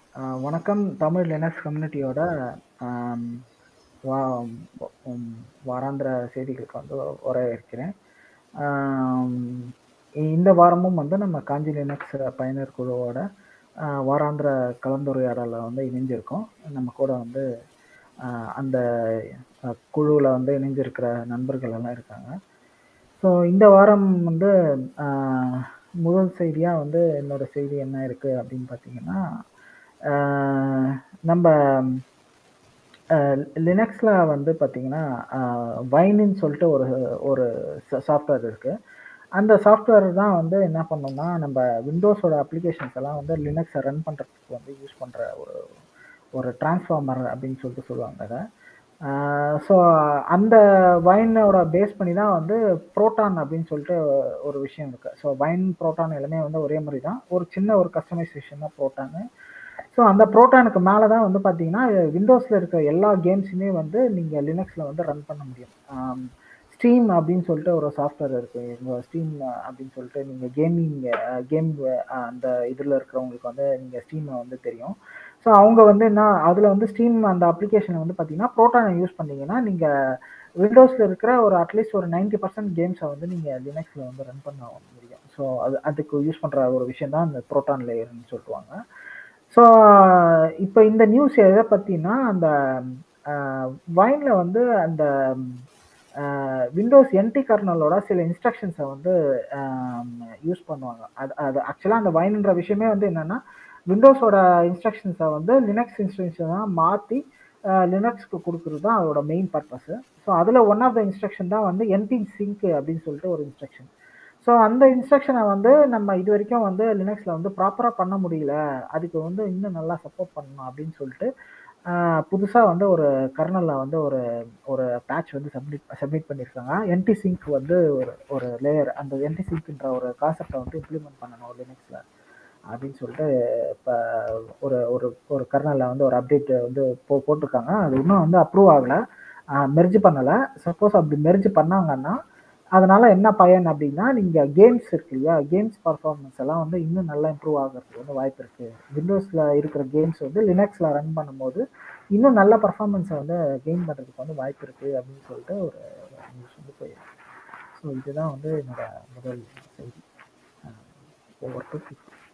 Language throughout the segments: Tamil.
அஹ் வணக்கம் தமிழ் லினக்ஸ் கம்யூனிட்டியோட ஆம், வா- உம், வாராந்திர செய்திகளுக்கு வந்து வரவேற்கிறேன் ஆம், இந்த வாரமும் வந்து நம்ம காஞ்சி லினக்ஸ் பயனர் குழுவோட அஹ், வாராந்திர கலந்துரையாடலில் வந்து இணைஞ்சிருக்கோம் நம்ம கூட வந்து அஹ், அந்த குழுவில் வந்து இணைஞ்சிருக்கிற நண்பர்கள் எல்லாம் இருக்காங்க ஸோ இந்த வாரம் வந்து ஆஹ், முதல் செய்தியாக வந்து என்னோட செய்தி என்ன இருக்குது அப்படின்னு பார்த்தீங்கன்னா ஆஹ், நம்ம லினக்ஸில் வந்து பார்த்தீங்கன்னா வைனின்னு சொல்லிட்டு ஒரு ஒரு சாஃப்ட்வேர் இருக்குது அந்த சாஃப்ட்வேர் தான் வந்து என்ன பண்ணோம்னா நம்ம விண்டோஸோட அப்ளிகேஷன்ஸ் எல்லாம் வந்து லினக்ஸை ரன் பண்ணுறதுக்கு வந்து யூஸ் பண்ணுற ஒரு ஒரு டிரான்ஸ்ஃபார்மர் அப்படின்னு சொல்லிட்டு சொல்லுவாங்க அதை ஸோ அந்த வைனோட பேஸ் பண்ணி தான் வந்து ப்ரோட்டான் அப்படின்னு சொல்லிட்டு ஒரு விஷயம் இருக்குது ஸோ வைன் ப்ரோட்டான் எல்லாமே வந்து ஒரே மாதிரி தான் ஒரு சின்ன ஒரு கஸ்டமைசேஷன் தான் ப்ரோட்டானு ஸோ அந்த ப்ரோட்டானுக்கு மேலே தான் வந்து பார்த்தீங்கன்னா விண்டோஸில் இருக்கிற எல்லா கேம்ஸுமே வந்து நீங்கள் லினக்ஸில் வந்து ரன் பண்ண முடியும் ஸ்டீம் அப்படின்னு சொல்லிட்டு ஒரு சாஃப்ட்வேர் இருக்குது எங்கள் ஸ்டீம் அப்படின்னு சொல்லிட்டு நீங்கள் கேமிங் கேம் அந்த இதில் இருக்கிறவங்களுக்கு வந்து நீங்கள் ஸ்டீமை வந்து தெரியும் ஸோ அவங்க வந்து என்ன அதில் வந்து ஸ்டீம் அந்த அப்ளிகேஷனை வந்து பார்த்தீங்கன்னா ப்ரோட்டானை யூஸ் பண்ணீங்கன்னா நீங்கள் விண்டோஸில் இருக்கிற ஒரு அட்லீஸ்ட் ஒரு நைன்டி பர்சன்ட் கேம்ஸை வந்து நீங்கள் லினக்ஸில் வந்து ரன் பண்ண முடியும் ஸோ அது அதுக்கு யூஸ் பண்ணுற ஒரு விஷயம் தான் இந்த ப்ரோட்டான் லேயர்னு சொல்லுவாங்க ஸோ இப்போ இந்த நியூஸ் எதை பற்றினா அந்த வைனில் வந்து அந்த விண்டோஸ் என்டி கர்னலோட சில இன்ஸ்ட்ரக்ஷன்ஸை வந்து யூஸ் பண்ணுவாங்க அது அது ஆக்சுவலாக அந்த வைன்ன்ற விஷயமே வந்து என்னென்னா விண்டோஸோட இன்ஸ்ட்ரக்ஷன்ஸை வந்து லினக்ஸ் இன்ஸ்ட்ரக்ஷனாக மாற்றி லினக்ஸ்க்கு கொடுக்குறது தான் அதோட மெயின் பர்பஸ் ஸோ அதில் ஒன் ஆஃப் த இன்ஸ்ட்ரக்ஷன் தான் வந்து என்டி சிங்க் அப்படின்னு சொல்லிட்டு ஒரு இன்ஸ்ட்ரக்ஷன் ஸோ அந்த இன்ஸ்ட்ரக்ஷனை வந்து நம்ம இது வரைக்கும் வந்து லினக்ஸில் வந்து ப்ராப்பராக பண்ண முடியல அதுக்கு வந்து இன்னும் நல்லா சப்போர்ட் பண்ணணும் அப்படின்னு சொல்லிட்டு புதுசாக வந்து ஒரு கர்னலில் வந்து ஒரு ஒரு பேட்ச் வந்து சப்மிட் சப்மிட் பண்ணியிருக்காங்க என்டி சிங்க் வந்து ஒரு ஒரு லேயர் அந்த என்டி சிங்க்ன்ற ஒரு கான்செப்டை வந்து இம்ப்ளிமெண்ட் பண்ணணும் லினக்ஸில் அப்படின்னு சொல்லிட்டு இப்போ ஒரு ஒரு ஒரு கர்னலில் வந்து ஒரு அப்டேட் வந்து போ போட்டிருக்காங்க அது இன்னும் வந்து அப்ரூவ் ஆகலை மெர்ஜ் பண்ணலை சப்போஸ் அப்படி மெர்ஜ் பண்ணாங்கன்னா அதனால என்ன பயன் அப்படின்னா நீங்கள் கேம்ஸ் இருக்கு இல்லையா கேம்ஸ் பர்ஃபார்மன்ஸ் எல்லாம் வந்து இன்னும் நல்லா இம்ப்ரூவ் ஆகிறதுக்கு வந்து வாய்ப்பு இருக்கு விண்டோஸில் இருக்கிற கேம்ஸ் வந்து லினக்ஸில் ரன் பண்ணும்போது இன்னும் நல்ல பர்ஃபார்மன்ஸை வந்து கெயின் பண்ணுறதுக்கு வந்து வாய்ப்பு இருக்கு அப்படின்னு சொல்லிட்டு ஒரு நியூஸ் வந்து போயிருக்கு ஸோ இதுதான் வந்து என்னோட முதல் செய்தி ஒவ்வொரு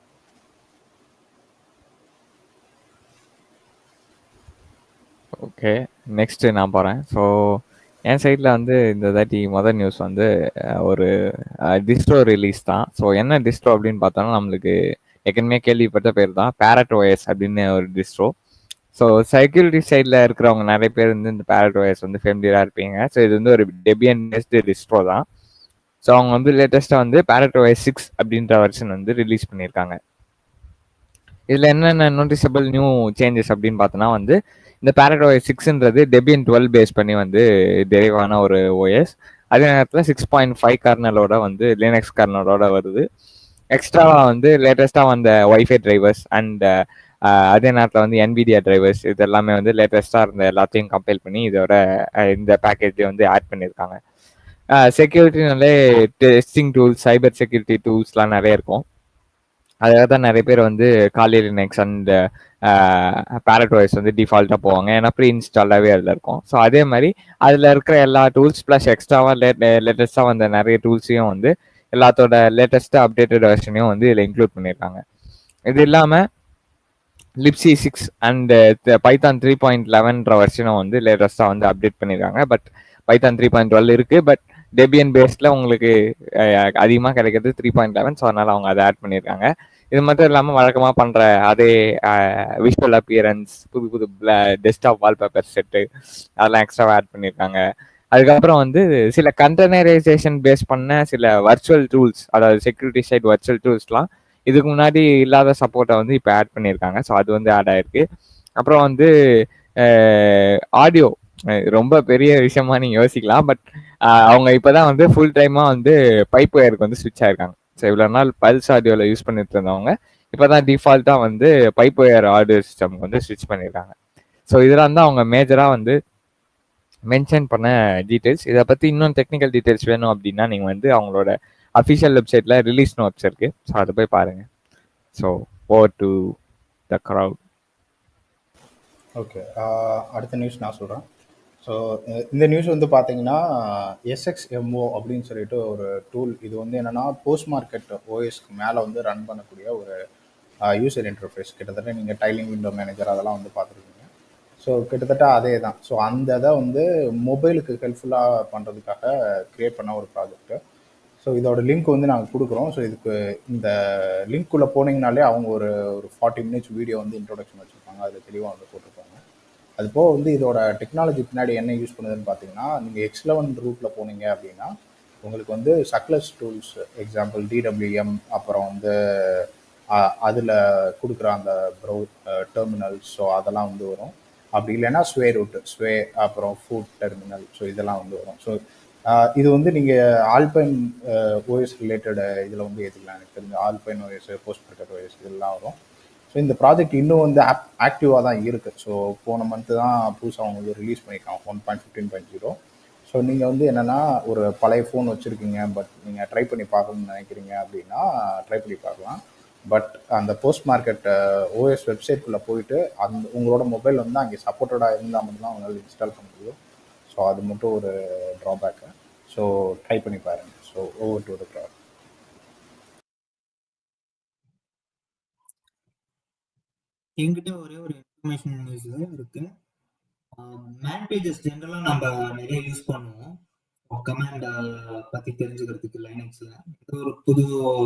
ஓகே நெக்ஸ்ட் நான் போகிறேன் ஸோ என் சைடில் வந்து இந்த தாட்டி முதல் நியூஸ் வந்து ஒரு டிஸ்ட்ரோ ரிலீஸ் தான் ஸோ என்ன டிஸ்ட்ரோ அப்படின்னு பார்த்தோம்னா நம்மளுக்கு ஏற்கனவே கேள்விப்பட்ட பேர் தான் பேரட் ஓஎஸ் அப்படின்னு ஒரு டிஸ்ட்ரோ ஸோ செக்யூரிட்டி சைடில் இருக்கிறவங்க நிறைய பேர் வந்து இந்த பேரட் ஓஎஸ் வந்து ஃபெமிலியராக இருப்பீங்க ஸோ இது வந்து ஒரு டெபியன் பேஸ்டு டிஸ்ட்ரோ தான் ஸோ அவங்க வந்து லேட்டஸ்ட்டாக வந்து பேரட் ஓஎஸ் சிக்ஸ் அப்படின்ற வெர்ஷன் வந்து ரிலீஸ் பண்ணியிருக்காங்க இதில் என்னென்ன நோட்டிசபிள் நியூ சேஞ்சஸ் அப்படின்னு பார்த்தோன்னா வந்து இந்த பேரட் ஓஎஸ் சிக்ஸ்ன்றது டெபியன் டுவெல் பேஸ் பண்ணி வந்து டெரிவான ஒரு ஓஎஸ் அதே நேரத்தில் சிக்ஸ் பாயிண்ட் ஃபைவ் கர்னலோட வந்து லினக்ஸ் கர்னலோட வருது எக்ஸ்ட்ராவாக வந்து லேட்டஸ்ட்டாக வந்த ஒய்ஃபை டிரைவர்ஸ் அண்ட் அதே நேரத்தில் வந்து என்பிடிஆர் டிரைவர்ஸ் இது எல்லாமே வந்து லேட்டஸ்ட்டாக இருந்த எல்லாத்தையும் கம்பேர் பண்ணி இதோட இந்த பேக்கேஜை வந்து ஆட் பண்ணியிருக்காங்க செக்யூரிட்டினாலே டெஸ்டிங் டூல்ஸ் சைபர் செக்யூரிட்டி டூல்ஸ்லாம் நிறைய இருக்கும் அதுக்காக தான் நிறைய பேர் வந்து காலி லினக்ஸ் அண்ட் பேரட் வாய்ஸ் வந்து டிஃபால்ட்டாக போவாங்க ஏன்னா ப்ரீ இன்ஸ்டாலாகவே அதில் இருக்கும் ஸோ அதே மாதிரி அதில் இருக்கிற எல்லா டூல்ஸ் ப்ளஸ் எக்ஸ்ட்ராவாக லேட் லேட்டஸ்ட்டாக வந்த நிறைய டூல்ஸையும் வந்து எல்லாத்தோட லேட்டஸ்ட்டாக அப்டேட்டட் வெர்ஷனையும் வந்து இதில் இன்க்ளூட் பண்ணியிருக்காங்க இது இல்லாமல் libc six and Python three point லெவன்ற வெர்ஷனும் வந்து லேட்டஸ்ட்டாக வந்து அப்டேட் பண்ணியிருக்காங்க but Python three point twelve இருக்குது பட் டெபியன் பேஸ்டில் உங்களுக்கு அதிகமாக கிடைக்கிறது த்ரீ பாயிண்ட் லெவன் ஸோ அதனால் அவங்க அதை ஆட் பண்ணியிருக்காங்க இது மட்டும் இல்லாமல் வழக்கமாக பண்ணுற அதே விஷுவல் அப்பியரன்ஸ் புது புது டெஸ்க்டாப் வால்பேப்பர் செட்டு அதெல்லாம் எக்ஸ்ட்ராவாக ஆட் பண்ணியிருக்காங்க அதுக்கப்புறம் வந்து சில கண்டெய்னரைசேஷன் பேஸ் பண்ண சில வர்ச்சுவல் டூல்ஸ் அதாவது செக்யூரிட்டி சைட் வர்ச்சுவல் டூல்ஸ்லாம் இதுக்கு முன்னாடி இல்லாத சப்போர்ட்டை வந்து இப்போ ஆட் பண்ணியிருக்காங்க ஸோ அது வந்து ஆட் ஆயிருக்கு அப்புறம் வந்து ஆடியோ ரொம்ப பெரிய விஷயமா நீங்க யோசிக்கலாம் பட் அவங்க இப்பதான் வந்து ஃபுல் டைமா வந்து பைப் ஒயருக்கு வந்து ஸ்விட்ச் ஆயிருக்காங்க ஸோ இவ்வளோ நாள் பல்ஸ் ஆடியோவில் யூஸ் பண்ணிட்டு இருந்தவங்க இப்போதான் டிஃபால்ட்டாக வந்து பைப் ஒயர் ஆடியோ சிஸ்டம்க்கு வந்து ஸ்விட்ச் பண்ணியிருக்காங்க ஸோ இதெல்லாம் தான் அவங்க மேஜராக வந்து மென்ஷன் பண்ண டீட்டெயில்ஸ் இதை பற்றி இன்னும் டெக்னிக்கல் டீட்டெயில்ஸ் வேணும் அப்படின்னா நீங்கள் வந்து அவங்களோட அஃபிஷியல் வெப்சைட்டில் ரிலீஸ் நோட்ஸ் இருக்குது ஸோ அதை போய் பாருங்கள் so oh to the crowd okay அடுத்த நியூஸ் நான் சொல்கிறேன் ஸோ இந்த நியூஸ் வந்து பார்த்தீங்கன்னா எஸ்எக்ஸ்எம்ஓ அப்படின்னு சொல்லிட்டு ஒரு டூல் இது வந்து என்னென்னா போஸ்ட் மார்க்கெட் ஓஎஸ்க்கு மேலே வந்து ரன் பண்ணக்கூடிய ஒரு யூசர் இன்டர்ஃபேஸ் கிட்டத்தட்ட நீங்கள் டைலிங் விண்டோ மேனேஜர் அதெல்லாம் வந்து பார்த்துருக்கீங்க ஸோ கிட்டத்தட்ட அதே தான் ஸோ அந்த இதை வந்து மொபைலுக்கு ஹெல்ப்ஃபுல்லாக பண்ணுறதுக்காக க்ரியேட் பண்ண ஒரு ப்ராஜெக்ட்டு ஸோ இதோட லிங்க் வந்து நாங்கள் கொடுக்குறோம் ஸோ இதுக்கு இந்த லிங்க்குள்ளே போனீங்கனாலே அவங்க ஒரு ஒரு ஃபார்ட்டி மினிட்ஸ் வீடியோ வந்து இன்ட்ரோடக்ஷன் வச்சுருப்பாங்க அதில் தெளிவாக வந்து போட்டிருப்பாங்க அது போக வந்து இதோட டெக்னாலஜி பின்னாடி என்ன யூஸ் பண்ணுதுன்னு பார்த்தீங்கன்னா நீங்கள் எக்ஸ் லெவன் ரூட்டில் போனீங்க அப்படின்னா உங்களுக்கு வந்து சக்லஸ் டூல்ஸ் எக்ஸாம்பிள் டிடபிள்யூஎம் அப்புறம் வந்து அதில் கொடுக்குற அந்த ப்ரௌ டெர்மினல் ஸோ அதெல்லாம் வந்து வரும் அப்படி இல்லைன்னா ஸ்வே ரூட் ஸ்வே அப்புறம் ஃபுட் டெர்மினல் ஸோ இதெல்லாம் வந்து வரும் ஸோ இது வந்து நீங்கள் ஆல்பைன் ஓஎஸ் ரிலேட்டட் இதில் வந்து ஏற்றுக்கலாம் எனக்கு தெரிஞ்ச Alpine OS postmarket OS இதெல்லாம் வரும் ஸோ இந்த ப்ராஜெக்ட் இன்னும் வந்து ஆப் ஆக்டிவாக தான் இருக்குது ஸோ போன மந்த்து தான் புதுசாக அவங்க வந்து ரிலீஸ் பண்ணியிருக்காங்க one point fifteen point zero so நீங்கள் வந்து என்னென்னா ஒரு பழைய ஃபோன் வச்சுருக்கீங்க பட் நீங்கள் ட்ரை பண்ணி பார்க்கணும்னு நினைக்கிறீங்க அப்படின்னா ட்ரை பண்ணி பார்க்கலாம் பட் அந்த போஸ்ட் மார்க்கெட் ஓஎஸ் வெப்சைட்குள்ளே போயிட்டு அந்த உங்களோட மொபைல் வந்து அங்கே சப்போர்ட்டடாக இருந்தால் மட்டும்தான் உங்களால் இன்ஸ்டால் பண்ண முடியும் ஸோ அது மட்டும் ஒரு ட்ராபேக்கு ஸோ ட்ரை பண்ணி பாருங்கள் so over to the product என்கிட்ட ஒரே ஒரு இன்ஃபர்மேஷன் நியூஸ் இருக்கு மேன் பேஜஸ் ஜென்ரலாக நம்ம நிறைய யூஸ் பண்ணுவோம் கமாண்ட் பற்றி தெரிஞ்சுக்கிறதுக்கு லைனக்ஸில் இது ஒரு புது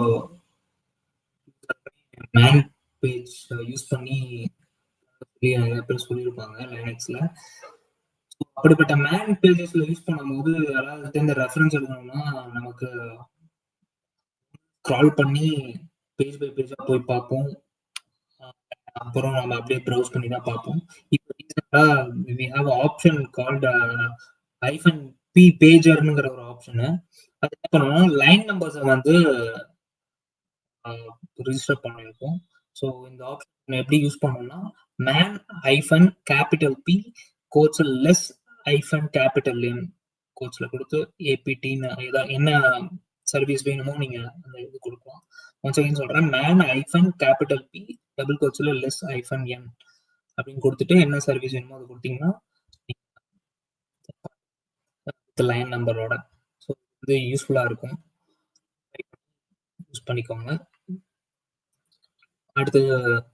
மேன் பேஜ் யூஸ் பண்ணி நிறைய பேர் சொல்லியிருப்பாங்க லைனக்ஸில் அப்படிப்பட்ட மேன் பேஜஸ்ல யூஸ் பண்ணும்போது யாராவது இந்த ரெஃபரன்ஸ் எடுக்கணும்னா நமக்கு ஸ்க்ரால் பண்ணி பேஜ் பை பேஜா போய் பார்ப்போம் அப்புறம் நம்ம அப்படியே ப்ரௌஸ் பண்ணி தான் பார்ப்போம் இப்போ ரீசெண்டா we have option called hyphen P பேஜர்னுங்கிற ஒரு ஆப்ஷனு அது என்ன பண்ணோம்னா லைன் நம்பர்ஸை வந்து ரிஜிஸ்டர் பண்ணியிருக்கோம் ஸோ இந்த ஆப்ஷன் எப்படி யூஸ் பண்ணோம்னா man hyphen capital P quotes less hyphen capital M கோட்ஸ்ல கொடுத்து ஏபிடின்னு ஏதாவது என்ன சர்வீஸ் வேணுமோ நீங்க அந்த இது கொடுக்கலாம் ஒன்ஸ் அகைன் சொல்றேன் man hyphen capital P double கோட்ஸ்ல லெஸ் ஐஃபன் எம் அப்படின்னு கொடுத்துட்டு என்ன சர்வீஸ் வேணுமோ அது கொடுத்தீங்கன்னா லைன் நம்பரோட ஸோ இது யூஸ்ஃபுல்லா இருக்கும் யூஸ் பண்ணிக்கோங்க அடுத்து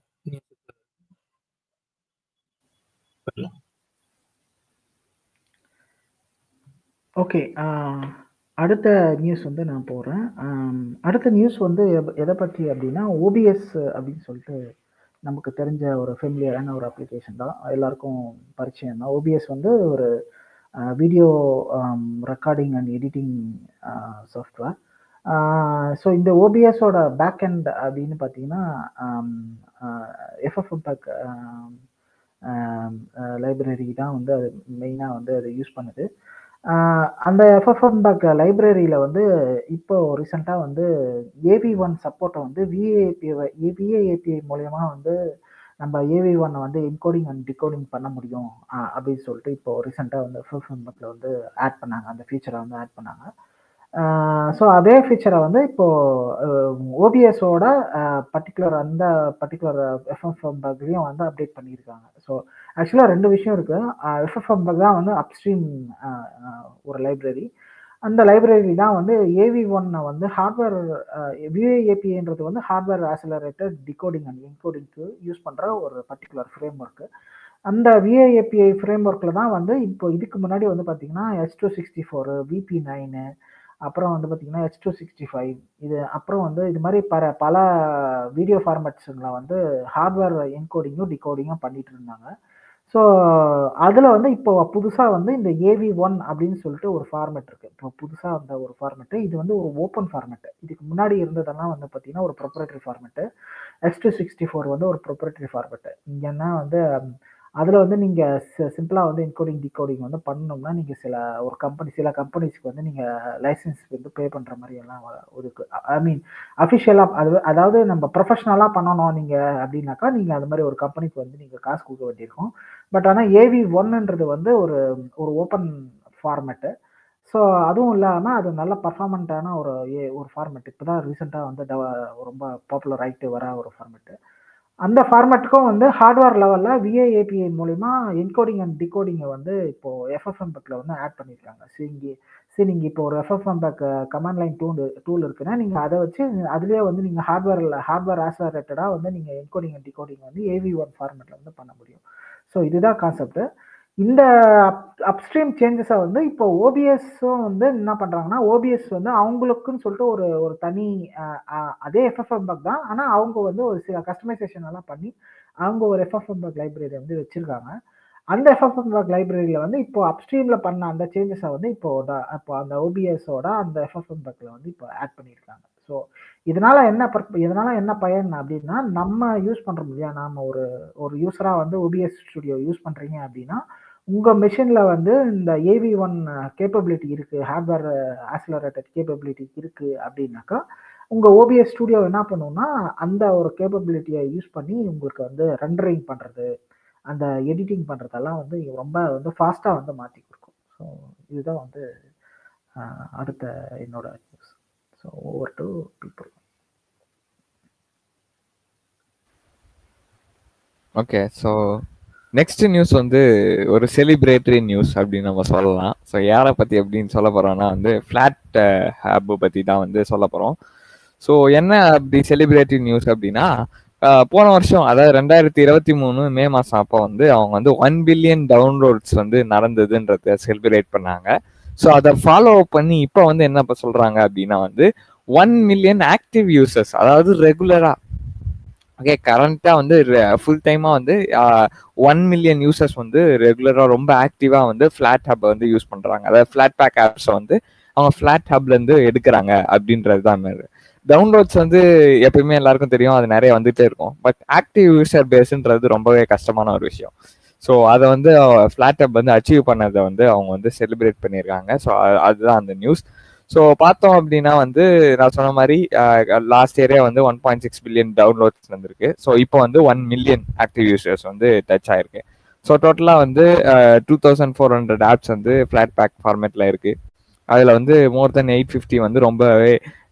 ஓகே அடுத்த நியூஸ் வந்து நான் போடுறேன் அடுத்த நியூஸ் வந்து எதை பற்றி அப்படின்னா ஓபிஎஸ் அப்படின்னு சொல்லிட்டு நமக்கு தெரிஞ்ச ஒரு ஃபெமிலியரான ஒரு அப்ளிகேஷன் தான் எல்லாருக்கும் பரிச்சயம் தான் ஓபிஎஸ் வந்து ஒரு video recording and editing software so இந்த ஓபிஎஸோட பேக் அண்ட் அப்படின்னு பார்த்தீங்கன்னா எஃப்எஃப்எம்பேக் லைப்ரரி தான் வந்து அது மெயினாக வந்து அதை யூஸ் பண்ணுது அந்த எஃப்எஃப்எம்பேக் லைப்ரரியில் வந்து இப்போ ரீசெண்டாக வந்து ஏவி ஒன் சப்போர்ட்டை வந்து விஏஏபிஐ விஏஏபிஐ மூலயமா வந்து நம்ம ஏவி ஒன்னை வந்து என்கோடிங் அண்ட் டிகோடிங் பண்ண முடியும் அப்படின்னு சொல்லிட்டு இப்போ ரீசெண்டாக வந்து எஃப்எஃப்எம்பேக்கில் வந்து ஆட் பண்ணாங்க அந்த ஃபீச்சரை வந்து ஆட் பண்ணாங்க ஸோ அதே ஃபீச்சரை வந்து இப்போது ஓபிஎஸோட பர்டிகுலர் அந்த பர்டிகுலர் எஃப்எஃப்எம் பக்லையும் வந்து அப்டேட் பண்ணியிருக்காங்க ஸோ ஆக்சுவலாக ரெண்டு விஷயம் இருக்குது எஃப்எஃப்எம் பக் தான் வந்து அப்ஸ்ட்ரீம் ஒரு லைப்ரரி அந்த லைப்ரரி தான் வந்து ஏவி ஒன்னை வந்து ஹார்ட்வேர் விஏஏபின்றது வந்து ஹார்ட்வேர் ஆசிலரேட்டட் டிகோடிங் அண்ட் என்கோடிங்க்கு யூஸ் பண்ணுற ஒரு பர்டிகுலர் ஃப்ரேம் ஒர்க்கு அந்த விஏஏபிஐ ஃப்ரேம் ஒர்க்கில் தான் வந்து இப்போ இதுக்கு முன்னாடி வந்து பார்த்தீங்கன்னா S two sixty four VP nine அப்புறம் வந்து பார்த்தீங்கன்னா ஹெச் டூ சிக்ஸ்டி ஃபைவ் இது அப்புறம் வந்து இது மாதிரி பல பல வீடியோ ஃபார்மேட்ஸுங்களை வந்து ஹார்ட்வேர் என்கோடிங்கும் டிகோடிங்கும் பண்ணிட்டு இருந்தாங்க ஸோ அதில் வந்து இப்போ புதுசாக வந்து இந்த ஏவி ஒன் அப்படின்னு சொல்லிட்டு ஒரு ஃபார்மேட் இருக்குது இப்போ புதுசாக அந்த ஒரு ஃபார்மேட்டு இது வந்து ஒரு ஓப்பன் ஃபார்மேட்டு இதுக்கு முன்னாடி இருந்ததெல்லாம் வந்து பார்த்தீங்கன்னா ஒரு proprietary format X two sixty four வந்து ஒரு ப்ரொப்ரேட்டரி ஃபார்மேட்டு இங்கன்னா வந்து அதில் வந்து நீங்கள் சிம்பிளாக வந்து என்கோடிங் டிகோடிங் வந்து பண்ணணும்னா நீங்கள் சில ஒரு கம்பெனி சில கம்பெனிஸ்க்கு வந்து நீங்கள் லைசன்ஸ் வந்து பே பண்ணுற மாதிரி எல்லாம் இருக்கு ஐ மீன் அஃபிஷியலாக அது அதாவது நம்ம ப்ரொஃபஷனலாக பண்ணணும் நீங்கள் அப்படின்னாக்கா நீங்கள் அது மாதிரி ஒரு கம்பெனிக்கு வந்து நீங்கள் காசு கொடுக்க வேண்டியிருக்கும் பட் ஆனால் ஏவி ஒன்னுன்றது வந்து ஒரு ஒரு ஓப்பன் ஃபார்மேட்டு ஸோ அதுவும் இல்லாமல் அது நல்ல பர்ஃபார்மண்ட்டான ஒரு ஏ ஒரு ஃபார்மேட் இப்போ தான் ரீசெண்டாக வந்து டெவ ரொம்ப பாப்புலர் ஆகிட்டு வர ஒரு ஃபார்மேட்டு அந்த ஃபார்மேட்டுக்கும் வந்து ஹார்ட்வேர் லெவலில் விஏஏபிஐ மூலிமா என்கோடிங் அண்ட் டிகோடிங்கை வந்து இப்போ எஃப்எஃப்எம் பேக்கில் வந்து ஆட் பண்ணியிருக்காங்க சரி இங்கே சரி நீங்கள் இப்போ ஒரு FFmpeg command line tool tool இருக்குன்னா நீங்கள் அதை வச்சு அதுலேயே வந்து நீங்கள் ஹார்ட்வேரில் ஹார்ட்வேர் ஆசரேட்டடாக வந்து நீங்கள் என்கோடிங் அண்ட் டிகோடிங் வந்து ஏவி ஒன் ஃபார்மேட்டில் வந்து பண்ண முடியும் ஸோ இதுதான் கான்செப்ட் இந்த அப் அப்ஸ்ட்ரீம் சேஞ்சஸை வந்து இப்போ ஓபிஎஸும் வந்து என்ன பண்ணுறாங்கன்னா ஓபிஎஸ் வந்து அவங்களுக்குன்னு சொல்லிட்டு ஒரு ஒரு தனி அஹ், அஹ், அதே எஃப்எஃப்எம் பக் தான் ஆனால் அவங்க வந்து ஒரு சில கஸ்டமைசேஷன் எல்லாம் பண்ணி அவங்க ஒரு எஃப்எஃப்எம் பக் லைப்ரரி வந்து வச்சிருக்காங்க அந்த எஃப்எஃப்எம் பக் லைப்ரரியில் வந்து இப்போ அப்ஸ்ட்ரீமில் பண்ண அந்த சேஞ்சஸை வந்து இப்போ த- இப்போ அந்த ஓபிஎஸோட அந்த எஃப்எஃப்எம் பக்கில் வந்து இப்போ ஆட் பண்ணியிருக்காங்க ஸோ இதனால என்ன பர்ப் இதனால என்ன பயன் அப்படின்னா நம்ம யூஸ் பண்ணுறோம் இல்லையா நாம ஒரு ஒரு யூஸராக வந்து ஓபிஎஸ் ஸ்டுடியோ யூஸ் பண்ணுறீங்க அப்படின்னா உங்கள் மிஷினில் வந்து இந்த ஏவி ஒன் கேப்பபிலிட்டி இருக்குது ஹார்ட்வேர் ஆக்சிலரேட்டட் கேப்பபிலிட்டி இருக்குது அப்படின்னாக்கா உங்கள் ஓபிஎஸ் ஸ்டுடியோ என்ன பண்ணுன்னா அந்த ஒரு கேப்பபிலிட்டியை யூஸ் பண்ணி உங்களுக்கு வந்து ரெண்டரிங் பண்ணுறது அந்த எடிட்டிங் பண்ணுறதெல்லாம் வந்து ரொம்ப வந்து ஃபாஸ்ட்டாக வந்து மாற்றி கொடுக்கும் ஸோ இதுதான் வந்து ஆஹ், அடுத்த என்னோட news so over to people okay so next news வந்து ஒரு செலிப்ரேட்டரி நியூஸ் அப்படின்னு நம்ம சொல்லலாம் ஸோ யாரை பற்றி அப்படின்னு சொல்ல போகிறோம்னா வந்து ஃப்ளாட் ஹேப் பற்றி தான் வந்து சொல்ல போகிறோம் ஸோ என்ன அப்படி செலிப்ரேட்டரி நியூஸ் அப்படின்னா அஹ், போன வருஷம் அதாவது ரெண்டாயிரத்தி இருபத்தி மூணு மே மாதம் அப்போ வந்து அவங்க வந்து ஒன் பில்லியன் டவுன்லோட்ஸ் வந்து நடந்ததுன்றத செலிப்ரேட் பண்ணாங்க ஸோ அதை ஃபாலோ பண்ணி இப்போ வந்து என்ன இப்போ சொல்கிறாங்க அப்படின்னா வந்து ஒன் மில்லியன் ஆக்டிவ் யூசர்ஸ் அதாவது ரெகுலராக ஓகே கரண்ட்டாக வந்து ஃபுல் டைமாக வந்து ஒன் மில்லியன் யூசர்ஸ் வந்து ரெகுலராக ரொம்ப ஆக்டிவாக வந்து ஃப்ளாட் ஹப்பை வந்து யூஸ் பண்ணுறாங்க அதாவது ஃப்ளாட் பேக் ஆப்ஸை வந்து அவங்க ஃப்ளாட் ஹப்லேருந்து எடுக்கிறாங்க அப்படின்றது தான் டவுன்லோட்ஸ் வந்து எப்பயுமே எல்லாருக்கும் தெரியும் அது நிறைய வந்துட்டே இருக்கும் பட் ஆக்டிவ் யூசர் பேஸ்ன்றது ரொம்பவே கஷ்டமான ஒரு விஷயம் ஸோ அதை வந்து ஃப்ளாட் ஹப் வந்து அச்சீவ் பண்ணதை வந்து அவங்க வந்து செலிப்ரேட் பண்ணியிருக்காங்க ஸோ அதுதான் அந்த நியூஸ் ஸோ பார்த்தோம் அப்படின்னா வந்து நான் சொன்ன மாதிரி லாஸ்ட் இயரே வந்து one point six billion downloads வந்திருக்கு ஸோ இப்போ வந்து ஒன் மில்லியன் ஆக்டிவ் யூசர்ஸ் வந்து டச் ஆயிருக்கு ஸோ டோட்டலாக வந்து two thousand four hundred apps வந்து ஃப்ளாட் பேக் ஃபார்மேட்டில் இருக்கு அதில் வந்து மோர் தென் எயிட் ஃபிஃப்டி வந்து ரொம்பவே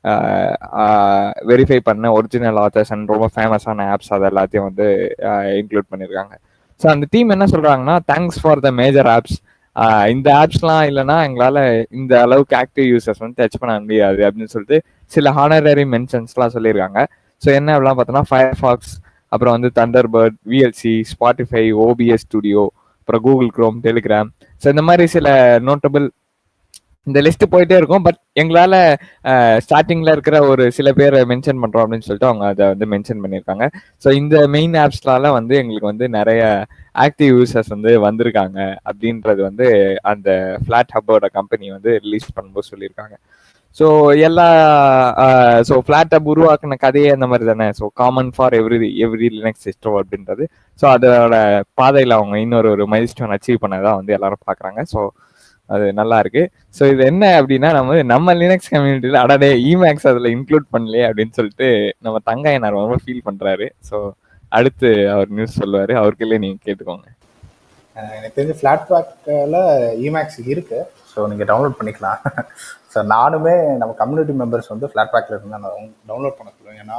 வெரிஃபை பண்ண ஒரிஜினல் ஆத்தர்ஸ் அண்ட் ரொம்ப ஃபேமஸான ஆப்ஸ் அது எல்லாத்தையும் வந்து இன்க்ளூட் பண்ணியிருக்காங்க ஸோ அந்த டீம் என்ன சொல்கிறாங்கன்னா thanks for the major apps இந்த ஆப்ஸ்லாம் இல்லைன்னா எங்களால் இந்த அளவுக்கு ஆக்டிவ் யூசர்ஸ் வந்து டச் பண்ண முடியாது அப்படின்னு சொல்லிட்டு சில ஹானரரி மென்ஷன்ஸ்லாம் சொல்லியிருக்காங்க ஸோ என்ன அப்படிலாம் பார்த்தோன்னா ஃபயர் ஃபாக்ஸ் அப்புறம் வந்து Thunderbird VLC Spotify OBS Studio அப்புறம் கூகுள் க்ரோம் டெலிகிராம் ஸோ இந்த மாதிரி சில நோட்டபிள் இந்த லிஸ்ட் போயிட்டே இருக்கும் பட் எங்களால் ஸ்டார்டிங்கில் இருக்கிற ஒரு சில பேரை மென்ஷன் பண்ணுறோம் அப்படின்னு சொல்லிட்டு அவங்க அதை வந்து மென்ஷன் பண்ணியிருக்காங்க ஸோ இந்த மெயின் ஆப்ஸ்லால வந்து எங்களுக்கு வந்து நிறைய ஆக்டிவ் யூசர்ஸ் வந்து வந்திருக்காங்க அப்படின்றது வந்து அந்த ஃப்ளாட் ஹப்போட கம்பெனி வந்து ரிலீஸ் பண்ணும்போது சொல்லியிருக்காங்க ஸோ எல்லா ஸோ ஃப்ளாட் ஹப் உருவாக்குன கதையே அந்த மாதிரி தானே so common for every every Linux system அப்படின்றது ஸோ அதோட பாதையில் அவங்க இன்னொரு ஒரு மைல்ஸ்டோன் அச்சீவ் பண்ணதான் வந்து எல்லாரும் பார்க்குறாங்க ஸோ அது நல்லா இருக்கு ஸோ இது என்ன அப்படின்னா நம்ம நம்ம லினக்ஸ் கம்யூனிட்டியில் அடடே இமேக்ஸ் அதில் இன்க்ளூட் பண்ணலையே அப்படின்னு சொல்லிட்டு நம்ம தங்காயனார் ரொம்ப ஃபீல் பண்ணுறாரு ஸோ அடுத்து அவர் நியூஸ் சொல்லுவார் அவருக்குள்ளே நீங்கள் கேட்டுக்கோங்க எனக்கு தெரிஞ்சு ஃப்ளாட் பேக்கில் இமேக்ஸ் இருக்கு ஸோ நீங்கள் டவுன்லோட் பண்ணிக்கலாம் ஸோ நானுமே நம்ம கம்யூனிட்டி மெம்பர்ஸ் வந்து ஃப்ளாட் பேக்கில் இருந்து நான் டவுன்லோட் பண்ண சொல்லுவேன் ஏன்னா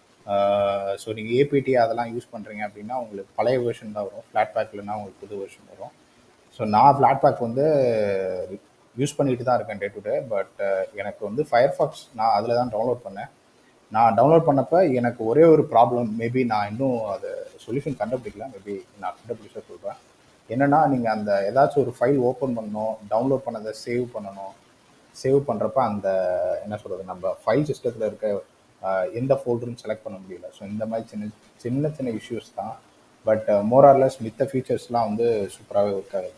ஸோ நீங்கள் ஏபிடி அதெல்லாம் யூஸ் பண்ணுறீங்க அப்படின்னா உங்களுக்கு பழைய வெர்ஷன் தான் வரும் ஃப்ளாட் பேக்லனா உங்களுக்கு புது வெர்ஷன் வரும் ஸோ நான் ஃப்ளாட் பேக் வந்து யூஸ் பண்ணிட்டு தான் இருக்கேன் டே டு டே பட் எனக்கு வந்து ஃபயர்ஃபாக்ஸ் நான் அதில் தான் டவுன்லோட் பண்ணேன் நான் டவுன்லோட் பண்ணப்போ எனக்கு ஒரே ஒரு ப்ராப்ளம் மேபி நான் இன்னும் அது சொல்யூஷன் கண்டுபிடிக்கல மேபி நான் கண்டுபிடிச்சா சொல்கிறேன் என்னென்னா நீங்கள் அந்த ஏதாச்சும் ஒரு ஃபைல் ஓப்பன் பண்ணணும் டவுன்லோட் பண்ணதை சேவ் பண்ணணும் சேவ் பண்ணுறப்ப அந்த என்ன சொல்கிறது நம்ம ஃபைல் சிஸ்டத்தில் இருக்க எந்த ஃபோல்டரும் செலக்ட் பண்ண முடியல ஸோ இந்த மாதிரி சின்ன சின்ன சின்ன இஷ்யூஸ் தான் பட் மோரார்லெஸ் மித்த ஃபீச்சர்ஸ்லாம் வந்து சூப்பராகவே ஒர்க் ஆகுது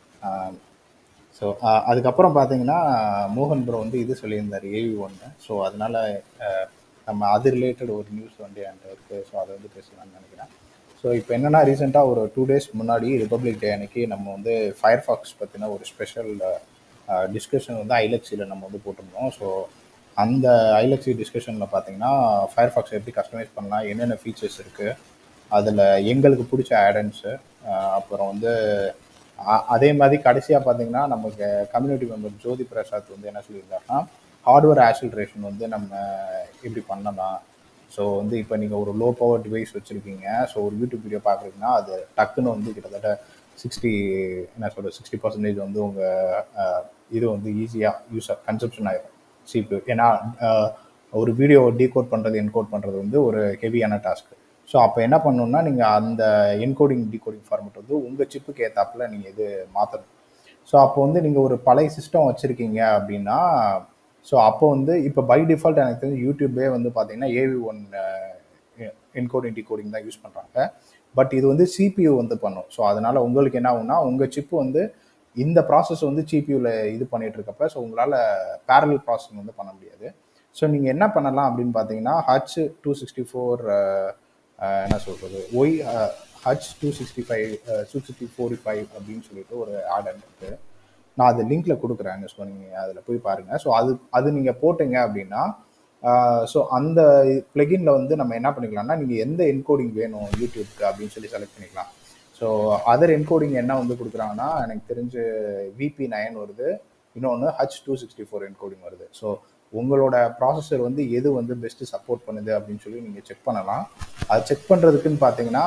ஸோ அதுக்கப்புறம் பார்த்தீங்கன்னா மோகன் ப்ரோ வந்து இது சொல்லியிருந்தார் ஏவி ஒன்று ஸோ அதனால் நம்ம அது ரிலேட்டட் ஒரு நியூஸ் வந்து என்கிட்ட இருக்குது ஸோ அதை வந்து பேசலாம்னு நினைக்கிறேன் ஸோ இப்போ என்னென்னா ரீசெண்டாக ஒரு டூ டேஸ் முன்னாடி ரிப்பப்ளிக் டே அன்னைக்கு நம்ம வந்து ஃபயர் ஃபாக்ஸ் பற்றின ஒரு ஸ்பெஷல் டிஸ்கஷன் வந்து ஐலக்ஸியில் நம்ம வந்து போட்டிருந்தோம் ஸோ அந்த ஐலக்ஸி டிஸ்கஷனில் பார்த்தீங்கன்னா ஃபயர் ஃபாக்ஸ் எப்படி கஸ்டமைஸ் பண்ணலாம் என்னென்ன ஃபீச்சர்ஸ் இருக்குது அதில் எங்களுக்கு பிடிச்ச ஆடன்ஸு அப்புறம் வந்து அதே மாதிரி கடைசியாக பார்த்தீங்கன்னா நமக்கு கம்யூனிட்டி மெம்பர் ஜோதி பிரசாத் வந்து என்ன சொல்லியிருந்தாருன்னா ஹார்ட்வேர் ஆசில்ரேஷன் வந்து நம்ம இப்படி பண்ணலாம் ஸோ வந்து இப்போ நீங்கள் ஒரு லோ பவர் டிவைஸ் வச்சுருக்கீங்க ஸோ ஒரு யூடியூப் வீடியோ பார்க்குறீங்கன்னா அது டக்குன்னு வந்து கிட்டத்தட்ட சிக்ஸ்டி என்ன சொல்கிறது சிக்ஸ்டி பர்சன்டேஜ் வந்து உங்கள் இது வந்து ஈஸியாக யூஸ் கன்சப்ஷன் ஆயிடும் சிபியூ ஏன்னா அஹ், ஒரு வீடியோ டீகோட் பண்ணுறது என்கோட் பண்ணுறது வந்து ஒரு ஹெவியான டாஸ்க்கு ஸோ அப்போ என்ன பண்ணணும்னா நீங்கள் அந்த என்கோடிங் டிகோடிங் ஃபார்மெட் வந்து உங்கள் சிப்புக்கு ஏற்றாப்புல நீங்கள் இது மாற்றணும் ஸோ அப்போ வந்து நீங்கள் ஒரு பழைய சிஸ்டம் வச்சுருக்கீங்க அப்படின்னா ஸோ அப்போ வந்து இப்போ பை டிஃபால்ட் எனக்கு தெரிஞ்சு யூடியூபே வந்து பார்த்தீங்கன்னா ஏவி ஒன் என்கோடிங் டிகோடிங் தான் யூஸ் பண்ணுறாங்க பட் இது வந்து சிபியூ வந்து பண்ணும் ஸோ அதனால் உங்களுக்கு என்ன ஆகும்னா உங்கள் சிப்பு வந்து இந்த ப்ராசஸ் வந்து சிபியூவில் இது பண்ணிட்டு இருக்கப்ப ஸோ உங்களால் பேரல் ப்ராசஸிங் வந்து பண்ண முடியாது ஸோ நீங்கள் என்ன பண்ணலாம் அப்படின்னு பார்த்தீங்கன்னா ஹச் டூ சிக்ஸ்டி ஃபோர் என்ன சொல்கிறது ஒய் H two sixty five two sixty four five அப்படின்னு சொல்லிட்டு ஒரு ஆர்டர் இருக்குது நான் அது லிங்க்ல கொடுக்குறேன் ஸோ நீங்கள் அதில் போய் பாருங்கள் ஸோ அது அது நீங்கள் போட்டீங்க அப்படின்னா ஸோ அந்த பிளகின்ல வந்து நம்ம என்ன பண்ணிக்கலாம்னா நீங்கள் எந்த என்கோடிங் வேணும் யூடியூப்க்கு அப்படின்னு சொல்லி செலக்ட் பண்ணிக்கலாம் ஸோ அதர் என்கோடிங் என்ன வந்து கொடுக்குறாங்கன்னா எனக்கு தெரிஞ்சு விபி நைன் வருது இன்னொன்று H two sixty four encoding வருது ஸோ உங்களோட ப்ராசஸர் வந்து எது வந்து பெஸ்ட்டு சப்போர்ட் பண்ணுது அப்படின்னு சொல்லி நீங்கள் செக் பண்ணலாம் அது செக் பண்ணுறதுக்குன்னு பார்த்தீங்கன்னா